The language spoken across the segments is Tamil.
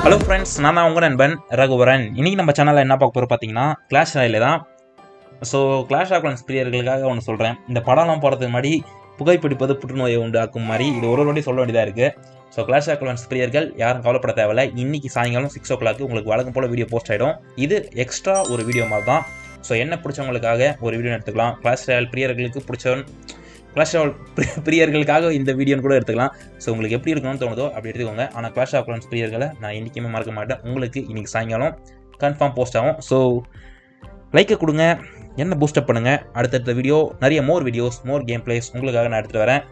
ஹலோ ஃப்ரெண்ட்ஸ் நான் தான் உங்கள் நண்பன் ரகுவரன் இன்னைக்கு நம்ம சேனலில் என்ன பார்க்க போகிறோம் பார்த்தீங்கன்னா கிளாஷ் ராயில் தான் ஸோ கிளாஷ் ஆஃப் கிளான்ஸ் பிரியர்களுக்காக ஒன்று சொல்கிறேன் இந்த படம்லாம் போகிறதுக்கு முன்னாடி புகைப்பிடிப்பது புற்றுநோயை உண்டாக்கும் மாதிரி இது ஒரு ஒரு வாட்டி சொல்ல வேண்டியதாக இருக்குது ஸோ கிளாஷ் ஆஃப் கிளான்ஸ் பிரியர்கள் யாரும் கவலைப்பட தேவையில்ல இன்னைக்கு சாயங்காலம் சிக்ஸ் ஓ கிளாக்கு உங்களுக்கு வழக்கம் போல் வீடியோ போஸ்ட் ஆகிடும் இது எக்ஸ்ட்ரா ஒரு வீடியோ மாதிரி தான் ஸோ என்ன பிடிச்சவங்களுக்காக ஒரு வீடியோ எடுத்துக்கலாம் கிளாஷ் ராயல் பிரியர்களுக்கு பிடிச்சவன் கிளாஷ் ஆஃப் பிரியர்களுக்காக இந்த வீடியோன்னு கூட எடுத்துக்கலாம் ஸோ உங்களுக்கு எப்படி இருக்கணும்னு தோணுதோ அப்படி எடுத்துக்கோங்க ஆனால் கிளாஷ் ஆஃப் கிளான்ஸ் பிரியர்களை நான் என்றைக்குமே மறக்க மாட்டேன் உங்களுக்கு இன்னைக்கு சாயங்காலம் கன்ஃபார்ம் போஸ்ட் ஆகும் ஸோ லைக்கை கொடுங்க என்ன பூஸ்டப் பண்ணுங்கள் அடுத்தடுத்த வீடியோ நிறைய more videos more game plays உங்களுக்காக நான் எடுத்துகிட்டு வரேன்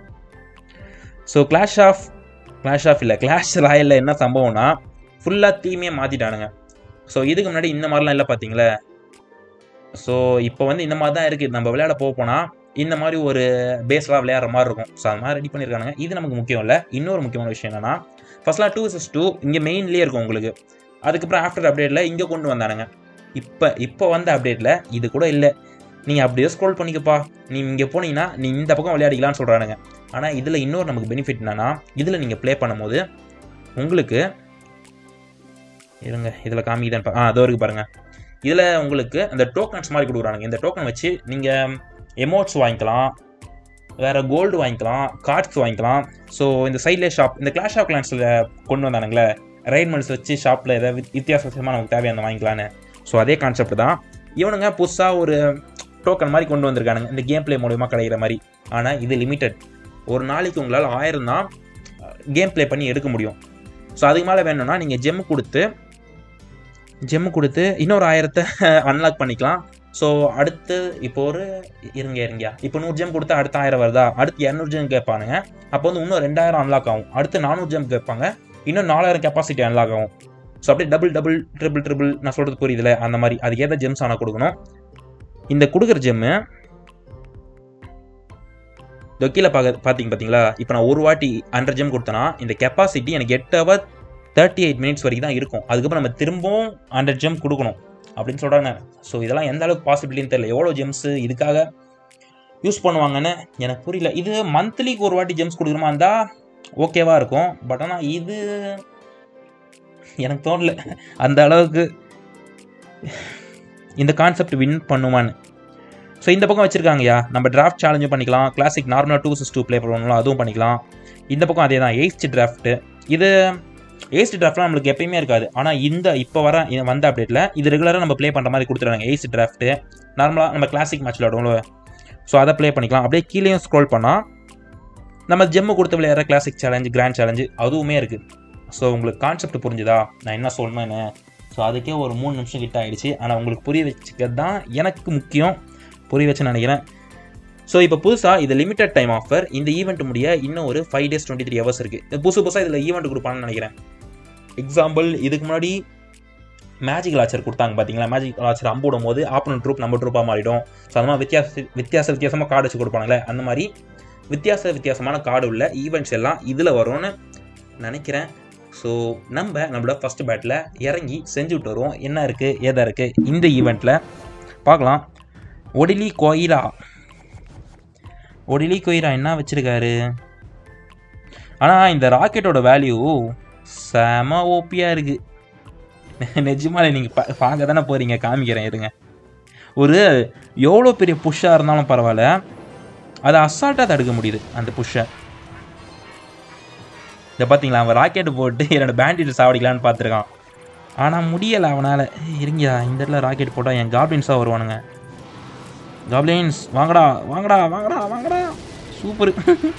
so Clash of Clash of இல்லை கிளாஷ் ராயலில் என்ன சம்பவம்னா ஃபுல்லாக தீமையை மாற்றிட்டானுங்க ஸோ இதுக்கு முன்னாடி இந்த மாதிரிலாம் இல்லை பார்த்தீங்களா ஸோ இப்போ வந்து இந்த மாதிரி தான் இருக்குது நம்ம விளையாட போக போனால் இந்த மாதிரி ஒரு பேஸ்லாம் விளையாடுற மாதிரி இருக்கும் ஸோ அது மாதிரி ரெடி பண்ணியிருக்காங்க இது நமக்கு முக்கியம் இல்லை இன்னொரு முக்கியமான விஷயம் என்னன்னா ஃபர்ஸ்ட்லாம் டூ சிக்ஸ் டூ இங்கே மெயின்லேயே இருக்கும் உங்களுக்கு அதுக்கப்புறம் ஆஃப்டர் அப்டேட்டில் இங்கே கொண்டு வந்தானுங்க இப்போ இப்போ வந்த அப்டேட்டில் இது கூட இல்லை நீங்கள் அப்படியே ஸ்க்ரோல் பண்ணிக்கப்பா நீ இங்கே போனீங்கன்னா நீ இந்த பக்கம் விளையாடிக்கலாம்னு சொல்கிறானுங்க ஆனால் இதில் இன்னொரு நமக்கு பெனிஃபிட் என்னன்னா இதில் நீங்கள் ப்ளே பண்ணும்போது உங்களுக்கு இருங்க இதில் காமிக்குதான் பா- ஆ அதோ இருக்கு பாருங்க இதில் உங்களுக்கு அந்த டோக்கன்ஸ் மாதிரி கொடுக்குறானுங்க இந்த டோக்கன் வச்சு நீங்கள் எமோட்ஸ் வாங்கிக்கலாம் வேறு கோல்டு வாங்கிக்கலாம் கார்ட்ஸ் வாங்கிக்கலாம் ஸோ இந்த சைட்லேயே ஷாப் இந்த கிளாஷ் ஆஃப் கிளான்ஸில் கொண்டு வந்தானுங்களே ரைன்மெண்ட்ஸ் வச்சு ஷாப்பில் ஏதாவது வித்- வித்தியாச வித்தியாசமாக நமக்கு தேவையான வாங்கிக்கலான்னு ஸோ அதே கான்செப்ட் தான் இவனுங்க புதுசாக ஒரு டோக்கன் மாதிரி கொண்டு வந்திருக்கானுங்க இந்த கேம் ப்ளே மூலியமா கிடைக்கிற மாதிரி ஆனால் இது லிமிட்டட் ஒரு நாளைக்கு உங்களால் ஆயிரம் தான் கேம் ப்ளே பண்ணி எடுக்க முடியும் ஸோ அதுக்கு மேலே வேணும்னா நீங்கள் ஜெம் கொடுத்து ஜெம் கொடுத்து இன்னொரு ஆயிரத்தை அன்லாக் பண்ணிக்கலாம் ஸோ அடுத்து இப்போ ஒரு இருங்க இருங்கயா இப்போ நூறு ஜெம் கொடுத்தா அடுத்த ஆயிரம் வருதா அடுத்து இரநூறு ஜெம் கேட்பானுங்க அப்போ வந்து இன்னும் ரெண்டாயிரம் அன்லாக் ஆகும் அடுத்து நானூறு ஜெம் கேட்பாங்க இன்னும் நாலாயிரம் கெப்பாசிட்டி அன்லாக் ஆகும் ஸோ அப்படியே டபுள் டபுள் ட்ரிபிள் ட்ரிபிள் நான் சொல்கிறது புரியுதுல அந்த மாதிரி அதுக்கு ஏதாவது ஜெம்ஸ் ஆனால் கொடுக்கணும் இந்த கொடுக்குற ஜெம்மு இந்த கீழே பார்க்க பார்த்தீங்க பார்த்தீங்களா இப்போ நான் ஒரு வாட்டி ஹண்ட்ரட் ஜெம் கொடுத்தேன்னா இந்த கெப்பாசிட்டி எனக்கு எட்டு ஹவர் தேர்ட்டி எயிட் மினிட்ஸ் வரைக்கும் தான் இருக்கும் அதுக்கப்புறம் நம்ம திரும்பவும் ஹண்ட்ரட் ஜெம் கொடுக்கணும் அப்படின்னு சொல்கிறாங்க ஸோ இதெல்லாம் எந்த அளவுக்கு பாசிபிலிட்டின்னு தெரியல எவ்வளோ ஜெம்ஸு இதுக்காக யூஸ் பண்ணுவாங்கன்னு எனக்கு புரியல இது மந்த்லிக்கு ஒரு வாட்டி ஜெம்ஸ் கொடுக்குறமா இருந்தால் ஓகேவா இருக்கும் பட் ஆனால் இது எனக்கு தோணல அந்த அளவுக்கு இந்த கான்செப்ட் வின் பண்ணுவான்னு ஸோ இந்த பக்கம் வச்சுருக்காங்கய்யா நம்ம டிராஃப்ட் சேலஞ்சும் பண்ணிக்கலாம் கிளாசிக் நார்மலாக டூ சிக்ஸ் டூ ப்ளே பண்ணுவோம் அதுவும் பண்ணிக்கலாம் இந்த பக்கம் அதே தான் எயிஸ்ட் டிராஃப்ட்டு இது எயிஸ்ட் டிராஃப்ட்லாம் நம்மளுக்கு எப்பயுமே இருக்காது ஆனால் இந்த இப்போ வர இந்த வந்த அப்டேட்டில் இது ரெகுலராக நம்ம ப்ளே பண்ணுற மாதிரி கொடுத்துருவாங்க எயிஸ்ட் டிராஃப்ட்டு நார்மலாக நம்ம கிளாசிக் மேட்ச் விளையாடுவோம்ல ஸோ அதை ப்ளே பண்ணிக்கலாம் அப்படியே கீழேயும் ஸ்க்ரோல் பண்ணால் நம்ம ஜெம்மு கொடுத்து விளையாடுற கிளாசிக் சேலஞ்சு கிராண்ட் சேலஞ்சு அதுவுமே இருக்குது ஸோ உங்களுக்கு கான்செப்ட் புரிஞ்சுதா நான் என்ன சொல்லணும்னு ஸோ அதுக்கே ஒரு மூணு நிமிஷம் கிட்ட ஆயிடுச்சு ஆனால் உங்களுக்கு புரிய வச்சுக்கிறது தான் எனக்கு முக்கியம் புரிய வச்சுன்னு நினைக்கிறேன் ஸோ இப்போ புதுசாக இது லிமிடெட் டைம் ஆஃபர் இந்த ஈவெண்ட் முடிய இன்னும் ஒரு five days twenty three hours இருக்குது புதுசு புதுசாக இதில் ஈவெண்ட் கொடுப்பான்னு நினைக்கிறேன் எக்ஸாம்பிள் இதுக்கு முன்னாடி மேஜிக் லாச்சர் கொடுத்தாங்க பார்த்தீங்களா மேஜிக் லாச்சர் அம்புடும் போது ஆப்பனன் ட்ரூப் நம்ம ட்ரூப்பாக மாறிடும் ஸோ அந்த மாதிரி வித்தியாச வித்தியாச வித்தியாசமாக கார்டு வச்சு கொடுப்பாங்களே அந்த மாதிரி வித்தியாச வித்தியாசமான கார்டு உள்ள ஈவெண்ட்ஸ் எல்லாம் இதில் வரும்னு நினைக்கிறேன் ஸோ நம்ம நம்மளோட ஃபஸ்ட் பேட்டில் இறங்கி செஞ்சு விட்டு வருவோம் என்ன இருக்குது ஏதா இருக்குது இந்த ஈவெண்ட்டில் பார்க்கலாம் ஒடிலி கோயிலா ஒடிலி கோயிலா என்ன வச்சுருக்காரு ஆனால் இந்த ராக்கெட்டோட வேல்யூ செம ஓப்பியாக இருக்குது நிஜமாலே நீங்கள் பா பார்க்க தானே போகிறீங்க காமிக்கிறேன் இருங்க ஒரு எவ்வளோ பெரிய புஷ்ஷாக இருந்தாலும் பரவாயில்ல அதை அசால்ட்டாக தடுக்க முடியுது அந்த புஷ்ஷை இதை பார்த்தீங்களா அவன் ராக்கெட் போட்டு என்னோட பேண்டிட் சாவடிக்கலான்னு பார்த்துருக்கான் ஆனால் முடியலை அவனால் இருங்கயா இந்த இடத்துல ராக்கெட் போட்டால் என் காப்ளின்ஸாக வருவானுங்க காப்ளின்ஸ் வாங்கடா வாங்கடா வாங்கடா வாங்கடா சூப்பர்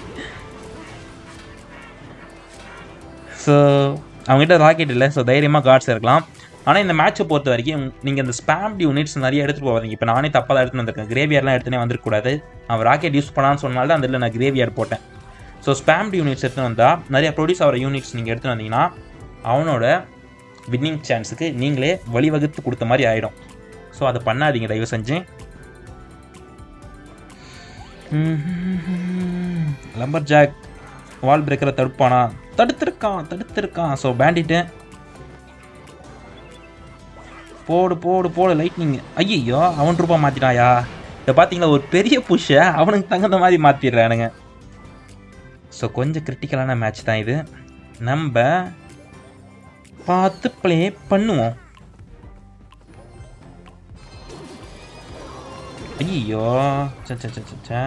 ஸோ அவங்ககிட்ட ராக்கெட் இல்லை ஸோ தைரியமாக கார்ட்ஸ் இருக்கலாம் ஆனால் இந்த மேட்சை பொறுத்த வரைக்கும் நீங்கள் இந்த ஸ்பேம்ட் யூனிட்ஸ் நிறைய எடுத்துகிட்டு போவாதீங்க இப்போ நானே தப்பாக தான் எடுத்துன்னு வந்திருக்கேன் கிரேவியர்லாம் எடுத்துனே வந்துருக்கூடாது அவன் ராக்கெட் யூஸ் பண்ணான்னு சொன்னால தான் அந்த இதில் நான் கிரேவியர் போட்டேன் ஸோ ஸ்பேம்ட் யூனிட்ஸ் எடுத்துன்னு வந்தால் நிறைய ப்ரொடியூஸ் ஆகிற யூனிட்ஸ் நீங்கள் எடுத்துன்னு வந்தீங்கன்னா அவனோட வின்னிங் சான்ஸுக்கு நீங்களே வழிவகுத்து கொடுத்த மாதிரி ஆகிடும் ஸோ அதை பண்ணாதீங்க தயவு செஞ்சு லம்பர் ஜாக் வால் பிரேக்கரை தடுப்பானா தடுத்திருக்கான் தடுத்திருக்கான் ஸோ பேண்டிட்டு போடு போடு போடு லைட்னிங் ஐயோ அவன் ரூபா மாற்றிட்டாயா இப்போ பார்த்தீங்களா ஒரு பெரிய புஷ்ஷை அவனுக்கு தகுந்த மாதிரி மாற்றிடுறானுங்க ஸோ கொஞ்சம் கிரிட்டிக்கலான மேட்ச் தான் இது நம்ம பார்த்து ப்ளே பண்ணுவோம் ஐயோ சச்சா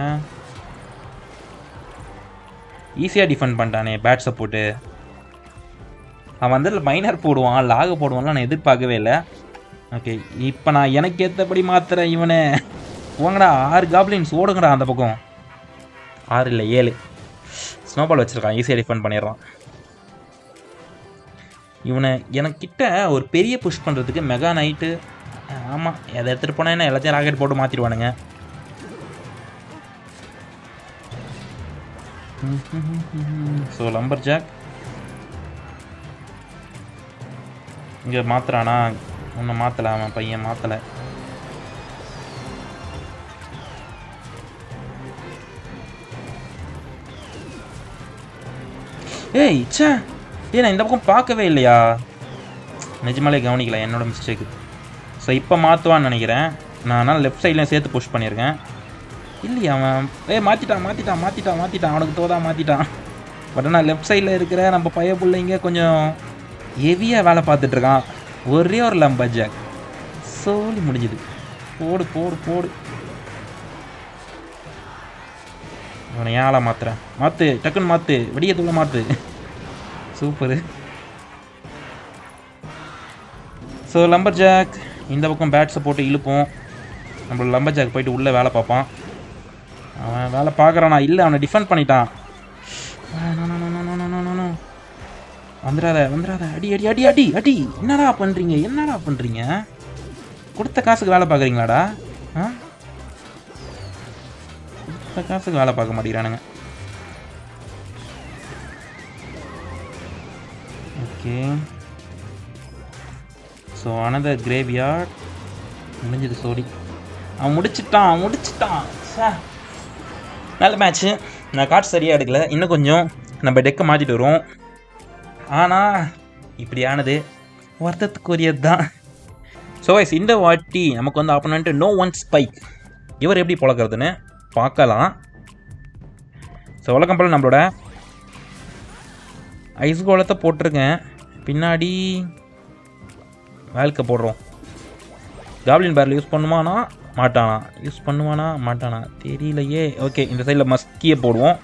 ஈஸியாக டிஃபெண்ட் பண்ணிட்டானே பேட் சப்போர்ட்டு அவன் வந்து மைனர் போடுவான் லாக போடுவான்லாம் நான் எதிர்பார்க்கவே இல்லை ஓகே இப்போ நான் எனக்கு ஏற்றபடி மாத்துறேன் இவனை போங்கடா ஆறு காப்ளின்ஸ் ஓடுங்கடா அந்த பக்கம் ஆறு இல்லை ஏழு ஸ்னோபால் வச்சுருக்கான் ஈஸியாக டிஃபெண்ட் பண்ணிடுறான் இவனை எனக்கிட்ட ஒரு பெரிய புஷ் பண்ணுறதுக்கு மெகா நைட்டு ஆமாம் எதை எடுத்துகிட்டு போனால் என்ன எல்லாத்தையும் ராக்கெட் போட்டு மாற்றிடுவானுங்க ஸோ லம்பர் ஜாக் இங்கே மாத்துறானா உன்னை மாற்றலை அவன் பையன் மாற்றலை ஏய் ச்சே ஏய் நான் இந்த பக்கம் பார்க்கவே இல்லையா நிஜமாலே கவனிக்கல என்னோட மிஸ்டேக்கு ஸோ இப்போ மாற்றுவான்னு நினைக்கிறேன் நான் ஆனால் லெஃப்ட் சைட்லையும் சேர்த்து புஷ் பண்ணியிருக்கேன் இல்லையா அவன் ஏய் மாற்றிட்டான் மாற்றிட்டான் மாற்றிட்டான் மாற்றிட்டான் அவனுக்கு தோதா மாற்றிட்டான் பட் ஆனால் லெஃப்ட் சைடில் இருக்கிற நம்ம பைய பிள்ளைங்க கொஞ்சம் ஹெவியாக வேலை பார்த்துட்ருக்கான் ஒரே ஒரு லம்பா ஜாக் சோலி முடிஞ்சுது போடு போடு போடு அவனை ஏழை மாத்துறேன் மாற்று டக்குன்னு மாற்று வெடிய தூள மாற்று சூப்பரு ஸோ லம்பர் ஜாக் இந்த பக்கம் பேட்ஸை போட்டு இழுப்போம் நம்ம லம்பர் ஜாக் போயிட்டு உள்ளே வேலை பார்ப்பான் அவன் வேலை பார்க்குறானா இல்லை அவனை டிஃபெண்ட் பண்ணிட்டான் ஆ, no, no, no, no, no, no, no, no, no. வந்துடாத வந்துடாத அடி அடி அடி அடி அடி என்னடா பண்ணுறீங்க என்னடா பண்ணுறீங்க கொடுத்த காசுக்கு வேலை பார்க்குறீங்களாடா ஆ கொடுத்த காசுக்கு வேலை பார்க்க மாட்டேங்கிறானுங்க ஓகே ஸோ அனதர் கிரேவியார்ட் முடிஞ்சது சோடி அவன் முடிச்சிட்டான் முடிச்சிட்டான் சே நல்ல மேட்ச்சு நான் கார்டு சரியாக எடுக்கல இன்னும் கொஞ்சம் நம்ம டெக்கை மாற்றிட்டு வருவோம் ஆனால் இப்படி ஆனது வருத்தத்துக்குரியது தான் ஸோ வைஸ் இந்த வாட்டி நமக்கு வந்து ஆப்போனண்ட்டு நோ ஒன் ஸ்பைக் இவர் எப்படி பழக்கிறதுன்னு பார்க்கலாம் ஸோ வழக்கம் போல் நம்மளோட ஐஸ் கோலத்தை போட்டிருக்கேன் பின்னாடி வேல்க்க போடுறோம் காப்ளின் பேரில் யூஸ் பண்ணுவானா மாட்டானா யூஸ் பண்ணுவானா மாட்டானா தெரியலையே ஓகே இந்த சைடில் மஸ்கியை போடுவோம்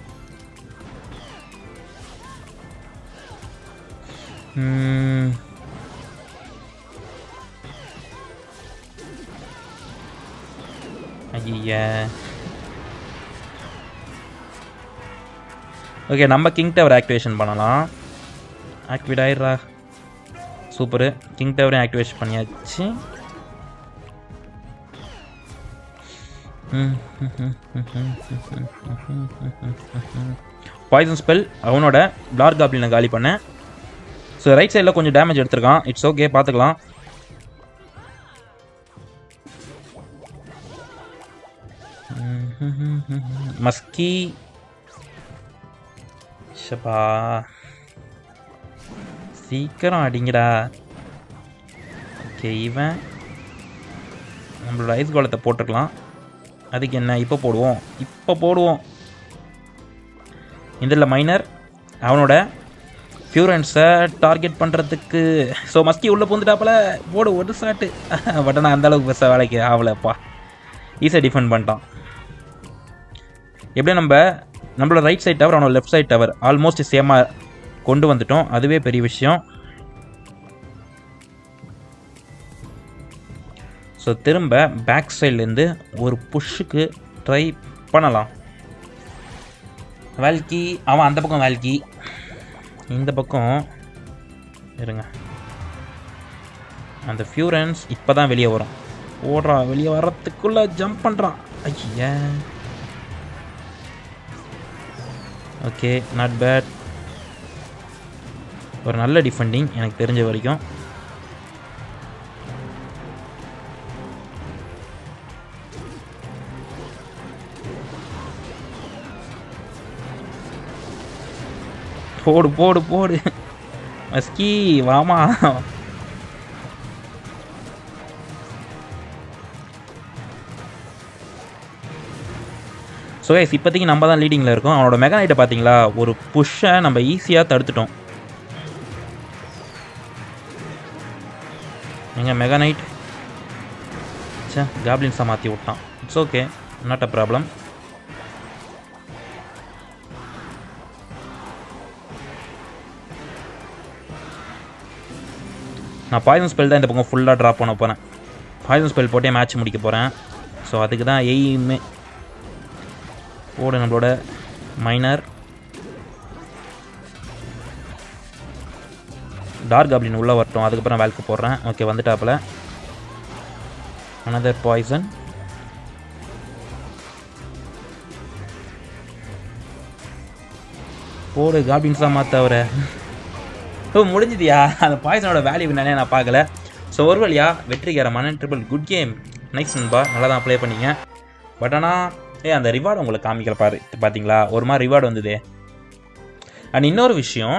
ம். ஐயா ஓகே நம்ம கிங் டவர் ஆக்டிவேஷன் பண்ணலாம் ஆக்டிவேட் ஆயிடுறா சூப்பரு கிங் டவரையும் ஆக்டிவேஷன் பண்ணியாச்சு பாய்சன் ஸ்பெல் அவனோட பிளார் காப்ளினை காலி பண்ணேன் ஸோ ரைட் சைடில் கொஞ்சம் டேமேஜ் எடுத்திருக்கான் இட்ஸ் ஓகே பார்த்துக்கலாம் மஸ்கி ஷப்பா சீக்கிரம் அடிங்கடா ஓகே இவன் நம்மளோட ஐஸ் கோலத்தை போட்டுருக்கலாம் அதுக்கு என்ன இப்போ போடுவோம் இப்போ போடுவோம் இதில் மைனர் அவனோட ஃபியூரன்ஸை டார்கெட் பண்ணுறதுக்கு ஸோ மஸ்கி உள்ளே பூந்துட்டாப்புல போடு ஒரு ஷாட்டு பட் ஆனால் அந்தளவுக்கு பெருசாக வேலைக்கு ஆகலப்பா ஈஸியாக டிஃபெண்ட் பண்ணிட்டான் எப்படியும் நம்ம நம்மளோட ரைட் சைட் டவர் அவனோட லெஃப்ட் சைட் டவர் ஆல்மோஸ்ட் சேமாக கொண்டு வந்துட்டோம் அதுவே பெரிய விஷயம் ஸோ திரும்ப பேக் சைட்லேருந்து ஒரு புஷ்ஷுக்கு ட்ரை பண்ணலாம் வேல்கி அவன் அந்த பக்கம் வேல்கி இந்த பக்கம் இருங்க அந்த ஃபியூரன்ஸ் இப்போ தான் வெளியே வரும் ஓடுறான் வெளியே வர்றதுக்குள்ளே ஜம்ப் பண்ணுறான் ஐயா ஓகே நாட் பேட் ஒரு நல்ல டிஃபெண்டிங் எனக்கு தெரிஞ்ச வரைக்கும் போடு போடு போடு மஸ்கி வாமா ஸோ கைஸ் இப்போதைக்கு நம்ம தான் லீடிங்கில் இருக்கோம் அவனோட மெகானைட்டை பார்த்தீங்களா ஒரு புஷ்ஷை நம்ம ஈஸியாக தடுத்துட்டோம் எங்க மெகா நைட் சே காப்ளின்ஸாக மாற்றி விட்டான் it's okay not a problem நான் பாய்சன் ஸ்பெல் தான் இந்த பக்கம் ஃபுல்லாக ட்ராப் பண்ண போகிறேன் பாய்சன் ஸ்பெல் போட்டே மேட்ச் முடிக்க போகிறேன் ஸோ அதுக்கு தான் எய்மே ஓடு நம்மளோட மைனர் டார்க் அப்படின்னு உள்ளே வரட்டும் அதுக்கப்புறம் வேல்க்கு போடுறேன் ஓகே வந்துட்டாப்புல அனதர் பாய்சன் போடு காபின்ஸ் தான் மாற்ற அவரை ஓ முடிஞ்சுதியா அந்த பாய்சனோட வேல்யூ என்னன்னே நான் பார்க்கல ஸோ ஒரு வழியா வெற்றிகரமான ட்ரிபிள் குட் கேம் நைஸ் நண்பா நல்லா தான் ப்ளே பண்ணீங்க பட் ஆனால் ஏ அந்த ரிவார்டு உங்களுக்கு காமிக்கல பாரு பார்த்தீங்களா ஒரு மாதிரி ரிவார்டு வந்ததே அண்ட் இன்னொரு விஷயம்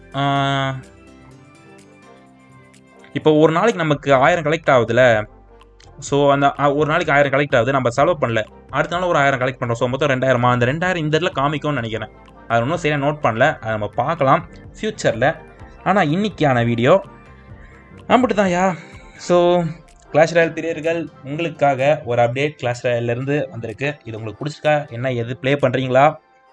இப்போ ஒரு நாளைக்கு நமக்கு ஆயிரம் கலெக்ட் ஆகுதுல ஸோ அந்த அ, ஒரு நாளைக்கு ஆயிரம் கலெக்ட் ஆகுது நம்ம செலவு பண்ணல அடுத்த நாள் ஒரு ஆயிரம் கலெக்ட் பண்ணுறோம் ஸோ மொத்தம் ரெண்டாயிரமா அந்த ரெண்டாயிரம் இந்த இடத்துல காமிக்கும்னு நினைக்கிறேன் அது ஒன்றும் சரியாக நோட் பண்ணல அதை நம்ம பார்க்கலாம் ஃப்யூச்சரில் ஆனால் இன்னைக்கான வீடியோ அம்பிட்டு தான்யா ஸோ கிளாஷ் ராயல் பிரியர்கள் உங்களுக்காக ஒரு அப்டேட் கிளாஷ் ராயல்லேருந்து வந்திருக்கு இது உங்களுக்கு பிடிச்சிருக்கா என்ன எது ப்ளே பண்ணுறீங்களா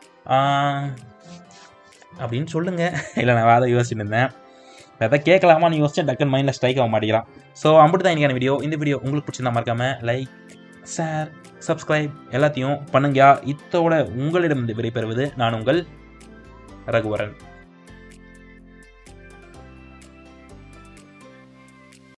அப்படின்னு சொல்லுங்கள் இல்லை நான் வேறு யோசிச்சுட்டு இருந்தேன் எதை கேட்கலாமான்னு யோசிச்சேன் டக்குன்னு மைண்டில் ஸ்ட்ரைக் ஆக மாட்டேங்கிறான் ஸோ அம்பிட்டு தான் இன்றைக்கான வீடியோ இந்த வீடியோ உங்களுக்கு பிடிச்சிருந்தா மறக்காம லைக் ஷேர் சப்ஸ்கிரைப் எல்லாத்தையும் பண்ணுங்கயா இத்தோட உங்களிடம் விடைபெறுவது நான் உங்கள் ரகுவரன்